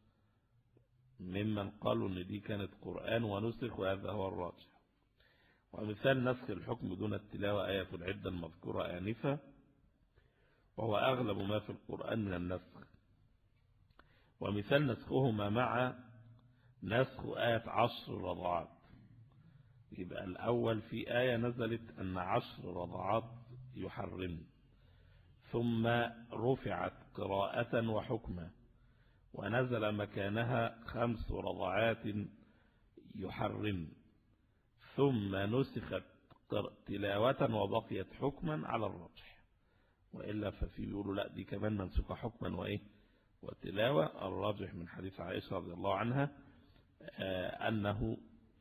ممن قالوا ان دي كانت قرآن ونسخ وهذا هو الراجح ومثال نسخ الحكم دون التلاوة آية العدة المذكورة آنفة وهو أغلب ما في القرآن من النسخ ومثال نسخهما مع نسخ آية عشر رضعات يبقى الأول في آية نزلت أن عشر رضعات يحرم ثم رفعت قراءة وحكما ونزل مكانها خمس رضعات يحرم ثم نسخت تلاوة وبقيت حكما على الرجح وإلا ففي بيقولوا لا دي كمان منسوخة حكما وإيه والتلاوة الراجح من حديث عائشة رضي الله عنها أنه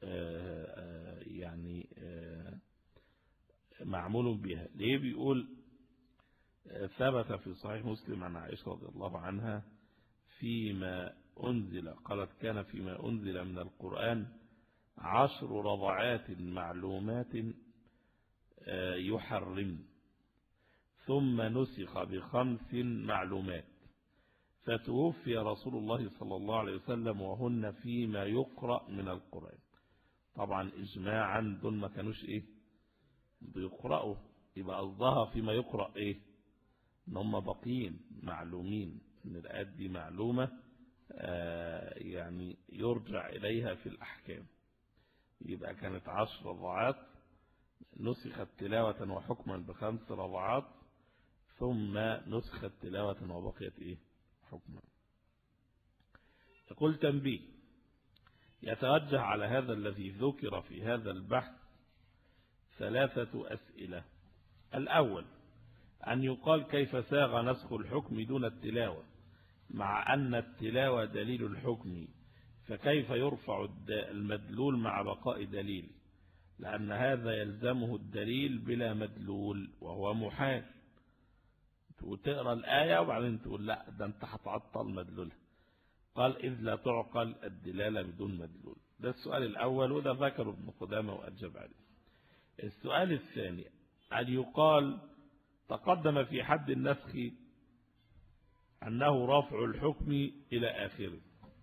يعني معمول بها ليه بيقول ثبت في صحيح مسلم عن عائشة رضي الله عنها فيما أنزل قالت كان فيما أنزل من القرآن عشر رضعات معلومات يحرم ثم نسخ بخمس معلومات فتوفي رسول الله صلى الله عليه وسلم وهن فيما يقرأ من القرآن طبعا إجماعا دول ما كانوش إيه بيقرأوا يبقى قصدها فيما يقرأ إيه إن هم باقيين معلومين إن الآيات دي معلومة آه يعني يرجع إليها في الأحكام يبقى كانت عشر رضعات نسخت تلاوة وحكما بخمس رضعات ثم نسخت تلاوة وبقيت إيه حكما يقول تنبيه يتوجه على هذا الذي ذكر في هذا البحث ثلاثة أسئلة الأول أن يقال كيف ساغ نسخ الحكم دون التلاوة مع أن التلاوة دليل الحكم فكيف يرفع المدلول مع بقاء دليل لأن هذا يلزمه الدليل بلا مدلول وهو محال وتقرأ الآية وبعدين تقول لا ده انت هتعطل مدلولها قال إذ لا تعقل الدلالة بدون مدلول ده السؤال الأول وده ذكره ابن قدامة وأجب عليه السؤال الثاني أن يقال تقدم في حد النسخ أنه رفع الحكم إلى آخره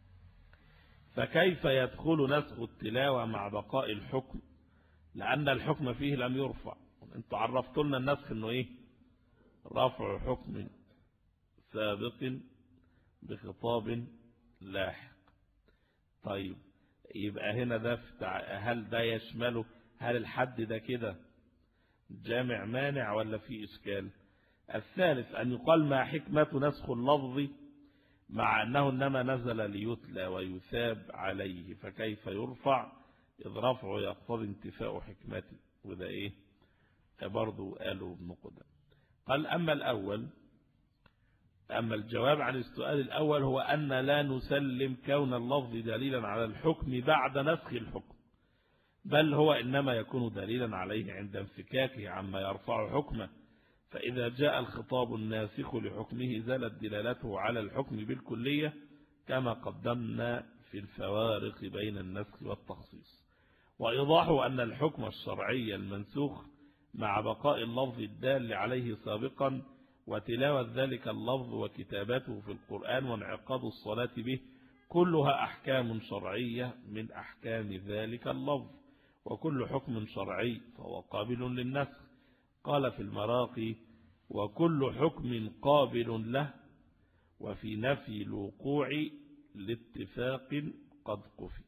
فكيف يدخل نسخ التلاوة مع بقاء الحكم لأن الحكم فيه لم يرفع انتوا عرفتوا لنا النسخ انه ايه رفع حكم سابق بخطاب لاحق طيب يبقى هنا ده هل ده يشمله هل الحد ده كده جامع مانع ولا في إشكال الثالث أن يقال ما حكمة نسخ اللفظ مع أنه إنما نزل ليتلى ويثاب عليه فكيف يرفع إذ رفعه يقتضي انتفاء حكمته وده إيه برضه قالوا ابن قدام قال أما الأول أما الجواب عن السؤال الأول هو أن لا نسلم كون اللفظ دليلا على الحكم بعد نسخ الحكم بل هو إنما يكون دليلا عليه عند انفكاكه عما يرفع حكمه فإذا جاء الخطاب الناسخ لحكمه زالت دلالته على الحكم بالكلية كما قدمنا في الفوارق بين النسخ والتخصيص وإيضاح أن الحكم الشرعي المنسوخ مع بقاء اللفظ الدال عليه سابقا وتلاوة ذلك اللفظ وكتابته في القرآن وانعقاد الصلاة به كلها أحكام شرعية من أحكام ذلك اللفظ وكل حكم شرعي فهو قابل للنسخ قال في المراقي وكل حكم قابل له وفي نفي الوقوع لاتفاق قد قفي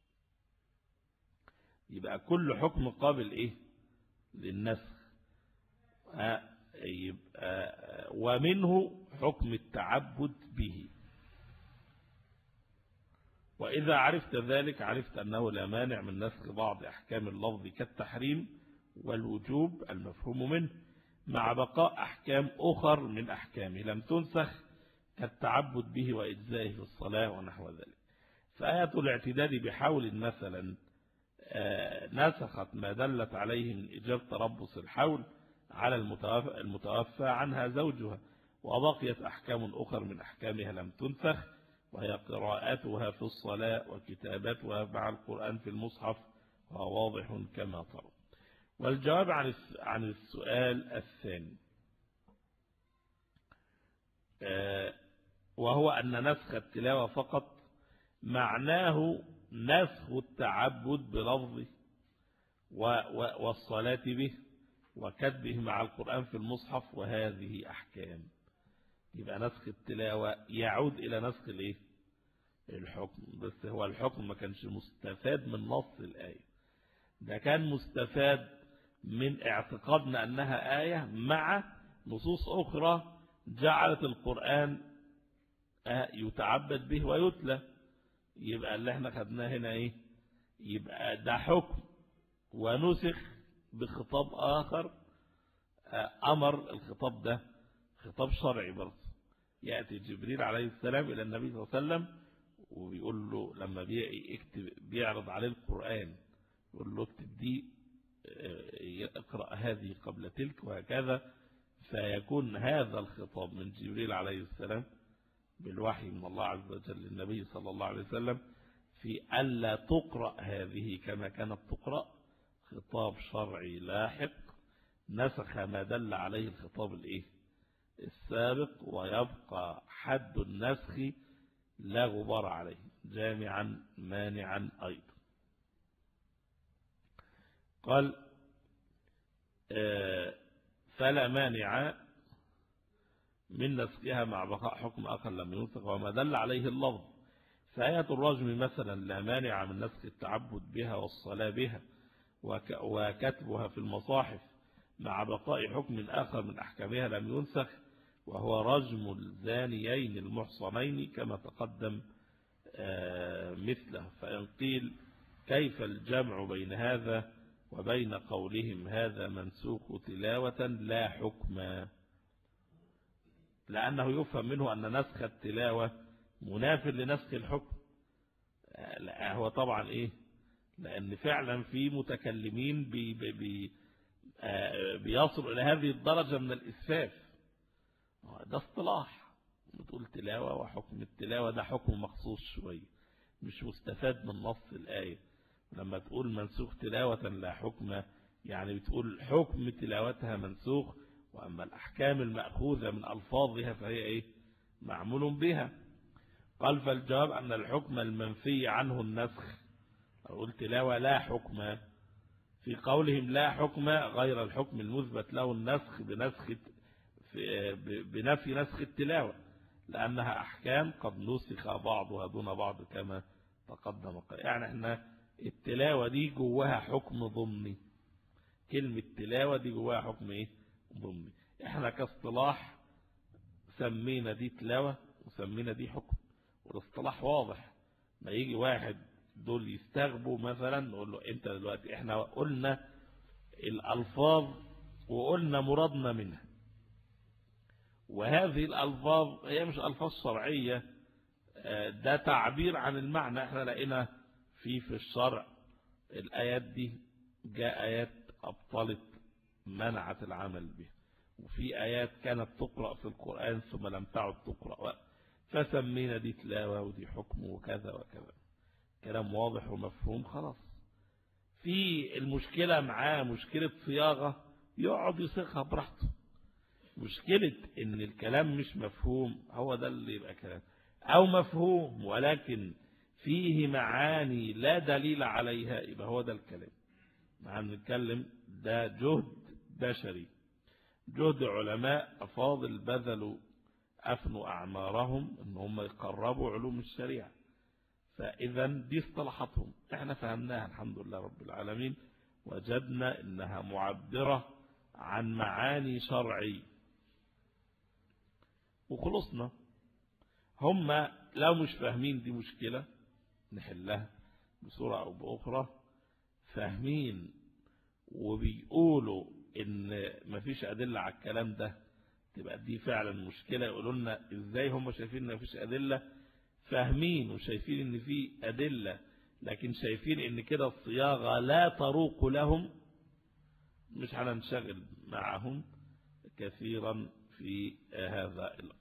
يبقى كل حكم قابل ايه للنسخ يبقى ومنه حكم التعبد به وإذا عرفت ذلك عرفت أنه لا مانع من نسخ بعض أحكام اللفظ كالتحريم والوجوب المفهوم منه مع بقاء أحكام أخر من أحكامه لم تنسخ كالتعبد به وإجزائه في الصلاة ونحو ذلك فآية الاعتداد بحول مثلا نسخت ما دلت عليه من إجابة تربص الحول على المتوفى, المتوفى عنها زوجها وبقيت أحكام أخر من أحكامها لم تنسخ وهي قراءتها في الصلاة وكتابتها مع القرآن في المصحف وهو واضح كما ترى والجواب عن عن السؤال الثاني وهو أن نسخ التلاوة فقط معناه نسخ التعبد بلفظه والصلاة به وكتبه مع القرآن في المصحف وهذه أحكام يبقى نسخ التلاوة يعود إلى نسخ الايه الحكم بس هو الحكم ما كانش مستفاد من نص الآية ده كان مستفاد من اعتقادنا أنها آية مع نصوص أخرى جعلت القرآن يتعبد به ويتلى يبقى اللي احنا خدناه هنا ايه يبقى ده حكم ونسخ بخطاب آخر أمر الخطاب ده خطاب شرعي برضه يأتي جبريل عليه السلام إلى النبي صلى الله عليه وسلم وبيقول له لما بيكتب بيعرض عليه القرآن يقول له اكتب دي اقرأ هذه قبل تلك وهكذا فيكون هذا الخطاب من جبريل عليه السلام بالوحي من الله عز وجل للنبي صلى الله عليه وسلم في ألا تقرأ هذه كما كانت تقرأ خطاب شرعي لاحق نسخ ما دل عليه الخطاب الايه السابق ويبقى حد النسخ لا غبار عليه جامعا مانعا أيضا قال فلا مانع من نسخها مع بقاء حكم آخر لم ينسخ وما دل عليه اللفظ فآية الرجم مثلا لا مانع من نسخ التعبد بها والصلاة بها وكتبها في المصاحف مع بقاء حكم آخر من أحكامها لم ينسخ وهو رجم الزانيين المحصنين كما تقدم مثله فإن قيل كيف الجمع بين هذا وبين قولهم هذا منسوخ تلاوة لا حكما لأنه يفهم منه أن نسخ التلاوة مناف لنسخ الحكم لا هو طبعا إيه لأن فعلا في متكلمين بي بي بيصل إلى هذه الدرجة من الإسفاف ده اصطلاح بتقول تلاوة وحكم التلاوة ده حكم مخصوص شوية مش مستفاد من نص الآية لما تقول منسوخ تلاوة لا حكم يعني بتقول حكم تلاوتها منسوخ وأما الأحكام المأخوذة من ألفاظها فهي إيه معمول بها قال فالجواب أن الحكم المنفي عنه النسخ أقول تلاوة لا حكم في قولهم لا حكم غير الحكم المثبت له النسخ بنسخ بنفي نسخ التلاوة لأنها أحكام قد نسخ بعضها دون بعض كما تقدم يعني احنا التلاوة دي جواها حكم ضمني كلمة تلاوة دي جواها حكم ايه ضمني احنا كاصطلاح سمينا دي تلاوة وسمينا دي حكم والاصطلاح واضح ما يجي واحد دول يستغبوا مثلا نقول له انت دلوقتي احنا قلنا الالفاظ وقلنا مرادنا منها وهذه الالفاظ هي مش الفاظ شرعية ده تعبير عن المعنى احنا لقينا في في الشرع الآيات دي جاء آيات أبطلت منعت العمل بها وفي آيات كانت تقرأ في القرآن ثم لم تعد تقرأ فسمينا دي تلاوة ودي حكم وكذا وكذا كلام واضح ومفهوم خلاص في المشكلة معاه مشكلة صياغة يقعد يصيغها براحته مشكلة ان الكلام مش مفهوم هو ده اللي يبقى كلام او مفهوم ولكن فيه معاني لا دليل عليها يبقى هو ده الكلام مع نتكلم ده جهد بشري جهد علماء أفاضل بذلوا أفنوا أعمارهم ان هم يقربوا علوم الشريعة فإذا دي اصطلحتهم احنا فهمناها الحمد لله رب العالمين وجدنا انها معبرة عن معاني شرعي وخلصنا هم لو مش فاهمين دي مشكلة نحلها بصورة أو بأخرى فاهمين وبيقولوا ان مفيش أدلة على الكلام ده تبقى دي فعلا مشكلة يقولوا لنا ازاي هم شايفين ان مفيش أدلة فاهمين وشايفين ان في أدلة لكن شايفين ان كده الصياغة لا تروق لهم مش هننشغل معهم كثيرا في هذا الأمر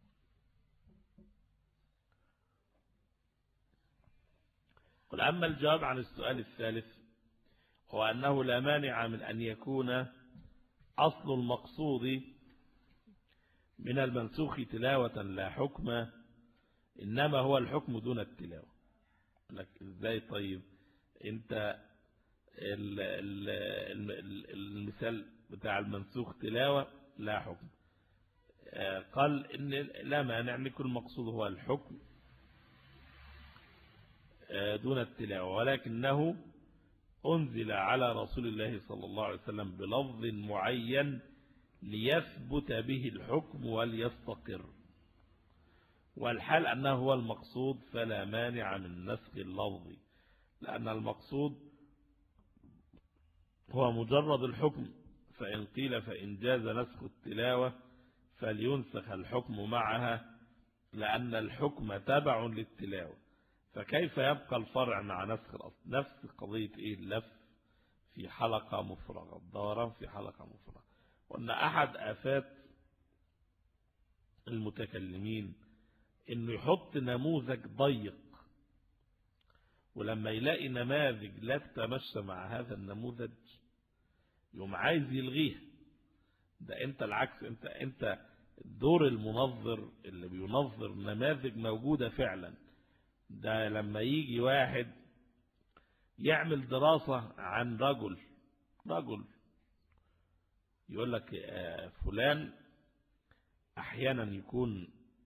قل أما الجواب عن السؤال الثالث هو أنه لا مانع من أن يكون أصل المقصود من المنسوخ تلاوة لا حكم إنما هو الحكم دون التلاوة لك إزاي طيب أنت المثال بتاع المنسوخ تلاوة لا حكم قال إن لا مانع أن يكون المقصود هو الحكم دون التلاوة ولكنه أنزل على رسول الله صلى الله عليه وسلم بلفظ معين ليثبت به الحكم وليستقر والحال أنه هو المقصود فلا مانع من نسخ اللفظ لأن المقصود هو مجرد الحكم فإن قيل فإن جاز نسخ التلاوة فلينسخ الحكم معها لأن الحكم تبع للتلاوة فكيف يبقى الفرع مع نسخ الأصل نفس قضية إيه اللف في حلقة مفرغة الدوران في حلقة مفرغة وأن أحد آفات المتكلمين أنه يحط نموذج ضيق ولما يلاقي نماذج لا تتمشى مع هذا النموذج يوم عايز يلغيها ده انت العكس انت انت دور المنظر اللي بينظر نماذج موجودة فعلا ده لما يجي واحد يعمل دراسة عن رجل رجل يقول لك فلان احيانا يكون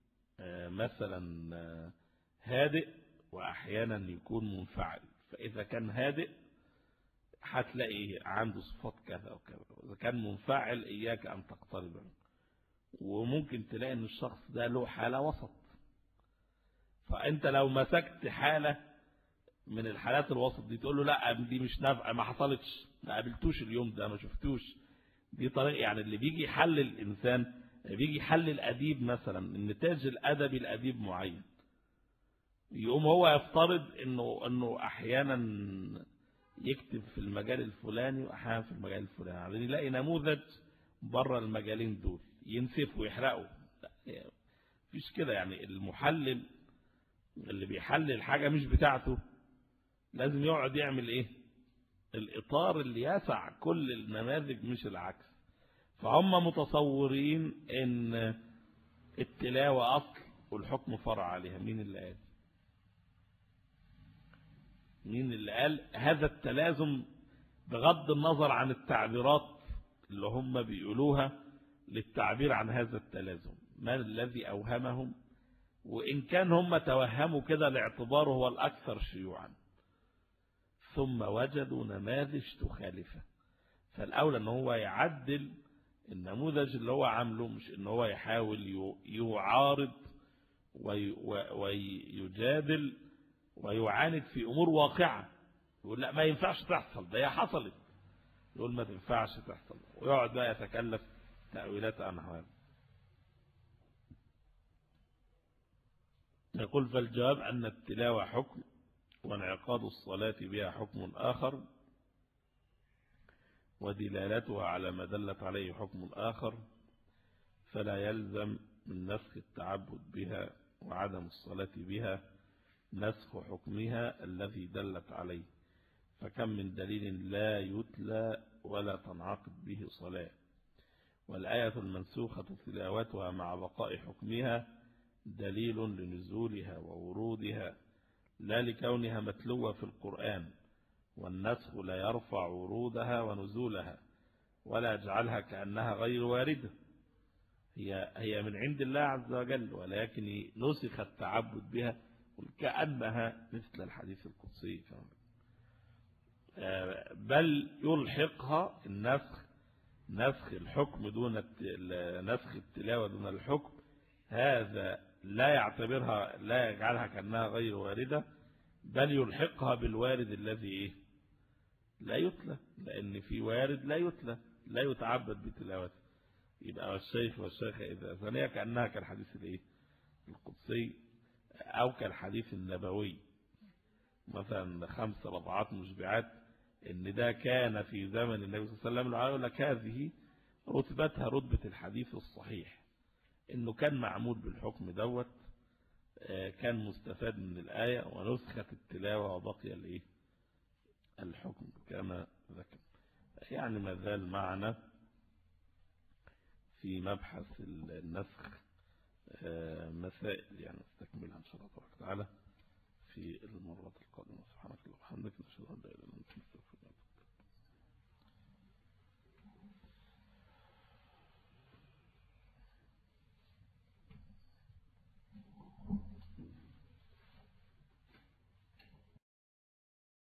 مثلا هادئ واحيانا يكون منفعل فاذا كان هادئ هتلاقي عنده صفات كذا وكذا اذا كان منفعل اياك ان تقترب منه وممكن تلاقي ان الشخص ده له حالة وسط فانت لو مسكت حالة من الحالات الوسط دي تقول له لا دي مش نافعه ما حصلتش ما قابلتوش اليوم ده ما شفتوش دي طريقة يعني اللي بيجي يحلل الانسان بيجي يحلل اديب مثلا النتاج الادبي لاديب معين يقوم هو يفترض انه انه احيانا يكتب في المجال الفلاني واحيانا في المجال الفلاني يعني يلاقي نموذج بره المجالين دول ينسفه ويحرقه مفيش كده يعني المحلل اللي بيحلل حاجة مش بتاعته لازم يقعد يعمل ايه الاطار اللي يسع كل النماذج مش العكس فهم متصورين ان التلاوة اصل والحكم فرع عليها مين اللي قال مين اللي قال هذا التلازم بغض النظر عن التعبيرات اللي هم بيقولوها للتعبير عن هذا التلازم ما الذي أوهمهم وإن كان هم توهموا كده لاعتباره هو الأكثر شيوعا ثم وجدوا نماذج تخالفه فالأولى أن هو يعدل النموذج اللي هو عامله مش أن هو يحاول يعارض ويجادل ويعاند في أمور واقعة يقول لا ما ينفعش تحصل ده هي حصلت يقول ما تنفعش تحصل ويقعد بقى يتكلف تأويلات أنهار يقول فالجواب أن التلاوة حكم وانعقاد الصلاة بها حكم آخر ودلالتها على ما دلت عليه حكم آخر فلا يلزم من نسخ التعبد بها وعدم الصلاة بها نسخ حكمها الذي دلت عليه فكم من دليل لا يتلى ولا تنعقد به صلاة والآية المنسوخة تلاوتها مع بقاء حكمها دليل لنزولها وورودها لا لكونها متلوة في القرآن والنسخ لا يرفع ورودها ونزولها ولا يجعلها كأنها غير واردة هي هي من عند الله عز وجل ولكن نسخ التعبد بها كأنها مثل الحديث القدسي بل يلحقها النسخ نسخ الحكم دون نسخ التلاوة دون الحكم هذا لا يعتبرها لا يجعلها كأنها غير واردة بل يلحقها بالوارد الذي إيه لا يتلى لأن في وارد لا يتلى لا يتعبد بتلاوته يبقى الشيخ والشيخ إذا ثانية كأنها كالحديث الإيه القدسي أو كالحديث النبوي مثلا خمس رضعات مشبعات ان ده كان في زمن النبي صلى الله عليه وسلم يقول لك هذه رتبتها رتبة الحديث الصحيح انه كان معمول بالحكم دوت كان مستفاد من الآية ونسخت التلاوة وبقي الايه الحكم كما ذكر يعني ما زال معنا في مبحث النسخ مسائل يعني نستكملها ان شاء الله تبارك وتعالى في المرة القادمة سبحانك اللهم وبحمدك نشهد ان لا اله الا انت نستغفرك